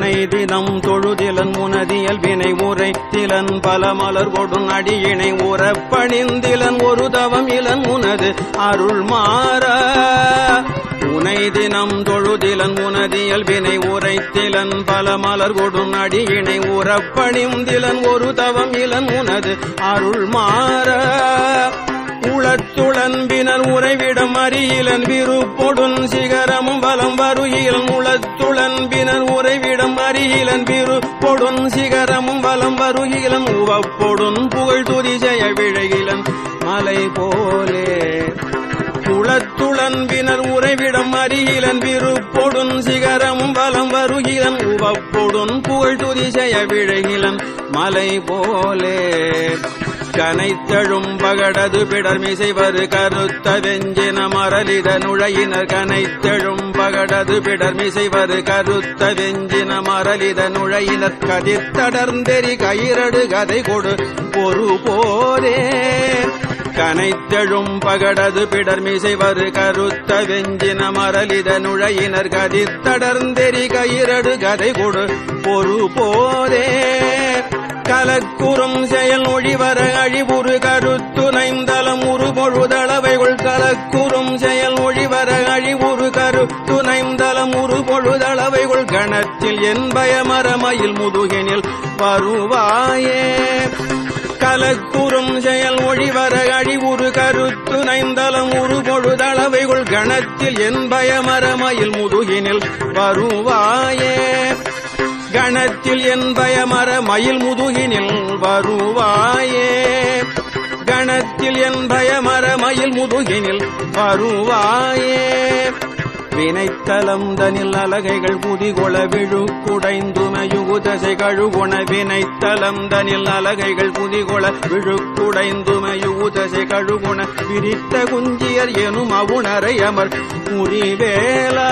உனை தினம் தொழுதிலன் முனதியல் வினை உரை திலன் பல மலர் கொடும் அடியினை உறப்பணிந்திலன் ஒரு தவம் இளன் உனது அருள் மாறா உனை தினம் தொழுதிலன் உனதியல் வினை உரைத்திலன் பல மலர் கொடும் அடியினை உறப்பணிந்திலன் ஒரு தவம் இளன் உனது அருள் மாறா உளத்துளன்பினர் உறைவிடம் அறியிலன் விருப்பொடுன் சிகரமும் வலம் வருகிலன் உளத்துளன்பினர் உறைவிடம் அறியிலன் விருப்பொடுன் சிகரமும் வலம் வருகிலன் உவப்பொடுன் புகழ் துதிசெய விழகிலன் மலை போலே குளத்துளன்பினர் உறைவிடம் அறிகிலன் விருப்பொடுன் சிகரமும் வலம் வருகிலன் உவப்பொடுன் புகழ் துதிசெய விழகிலன் மலை போலே கனைத்தழும் பகடது பிடர் மிசைவரு கருத்த வெஞ்சின மரலித நுழையினர் கனைத்தழும் பகடது பிடர் மிசைவரு கருத்த வெஞ்சின மரலித நுழையினர் கதிர்த்தடர்ந்தெறி கயிரடு கதை கொடு பொறு போரே கனைத்தெழும் பகடது பிடர் மிசைவரு கருத்த வெஞ்சின மரலித நுழையினர் கதிர்த்தடர்ந்தெறி கயிரடு கதை கொடு பொறு போதே கலக்குறும் செயல் ஒழிவர அழிவுறு கருத்துணைந்தலம் உருபொழுதளவைகள் கலக்குறும் செயல் ஒழிவர அழிவுறு கருத்துணைந்தலம் உருபொழுதளவைகள் கணத்தில் என் பயமரமயில் முதுகினில் வருவாயே கலக்குறும் செயல் ஒழிவர அழிவுறு கருத்து நைந்தலம் உருபொழுதளவைகள் கணத்தில் என் பயமரமயில் முதுகினில் வருவாயே கணத்தில் என் பயமர மயில் முதுகினில் வருவாயே கணத்தில் என் பயமர மயில் முதுகினில் வருவாயே வினைத்தலம் தனில் அலகைகள் புதிகொள விழு குடைந்துமையுகுதசை கழுகுண வினைத்தலம் தனில் அலகைகள் புதிகொள விழு குடைந்துமையுகுதசை கழுகுண விரித்த குஞ்சியர் எனும் அவுணரை அமர் முறிவேலா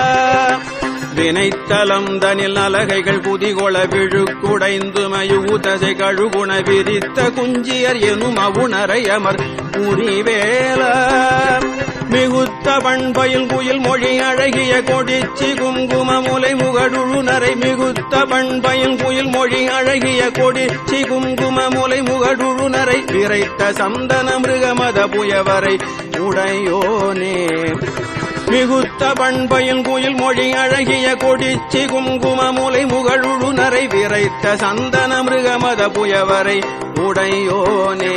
வினைத்தலம் தனில் அலகைகள் புதிகொள விழு குடைந்துமையுகுதசை கழுகுண விரித்த குஞ்சியர் எனும் அவுணரை அமர் முறிவேலா மிகுத்த பண்பயில் குயில் மொழி அழகிய கொடிச்சி குங்கும முலை முகடுழு நரை மிகுத்த பண்பயில் குயில் மொழி அழகிய கொடிச்சி குங்கும முலை முகடுழு நரை விரைத்த சந்தன மிருகமத புயவரை உடையோனே மிகுத்த பண்பையின் குயில் மொழி அழகிய கொடிச்சி குங்கும முலை முகழுழு நரை விரைத்த சந்தன மிருகமத புயவரை உடையோனே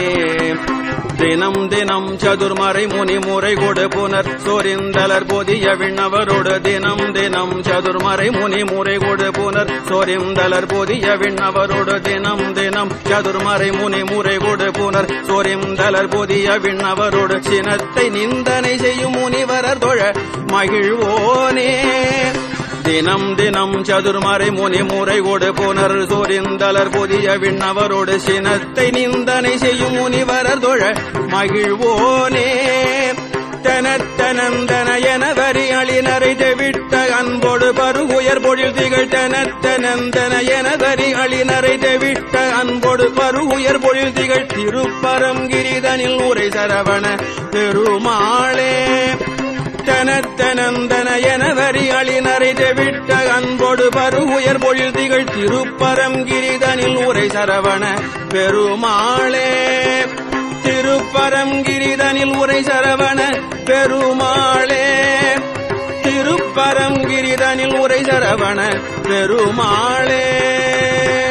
தினம் தினம் சதுர்மறை முனி முறை கொடு புனர் சோரிந்தலர் பொதிய விண்ணவரோடு தினம் தினம் சதுர்மறை முனி முறை கொடு புனர் சோரிந்தலர் பொதிய விண்ணவரோடு தினம் தினம் சதுர்மறை முனி முறை கொடு புனர் சோரிந்தலர் பொதிய விண்ணவரோடு சினத்தை நிந்தனை செய்யும் முனிவரர் தொழ மகிழ்வோனே தினம் தினம் சதுர்மறை முனி முறை கொடு புனர் சோரிந்தலர் புதிய விண்ணவரோடு சினத்தை நிந்தனை செய்யும் முனிவரர் தொழ மகிழ்வோனே தனத்தனந்தன என வரி அழினரை தெவிட்ட அன்போடு பருகுயர் பொழில் திகழ் தனத்தனந்தன என வரி அழினரை தெவிட்ட அன்போடு பருகுயர் பொழில் திகழ் திருப்பரங்கிரிதனில் உரை சரவண பெருமாளே தனத்தனந்தன என வரி அழினரை தெவிட்ட அன்போடு பருகுயர் பொழில் திகழ் திருப்பரங்கிரிதனில் உரை சரவண பெருமாளே திருப்பரங்கிரிதனில் உரை சரவண பெருமாளே திருப்பரங்கிரிதனில் உரை சரவண பெருமாளே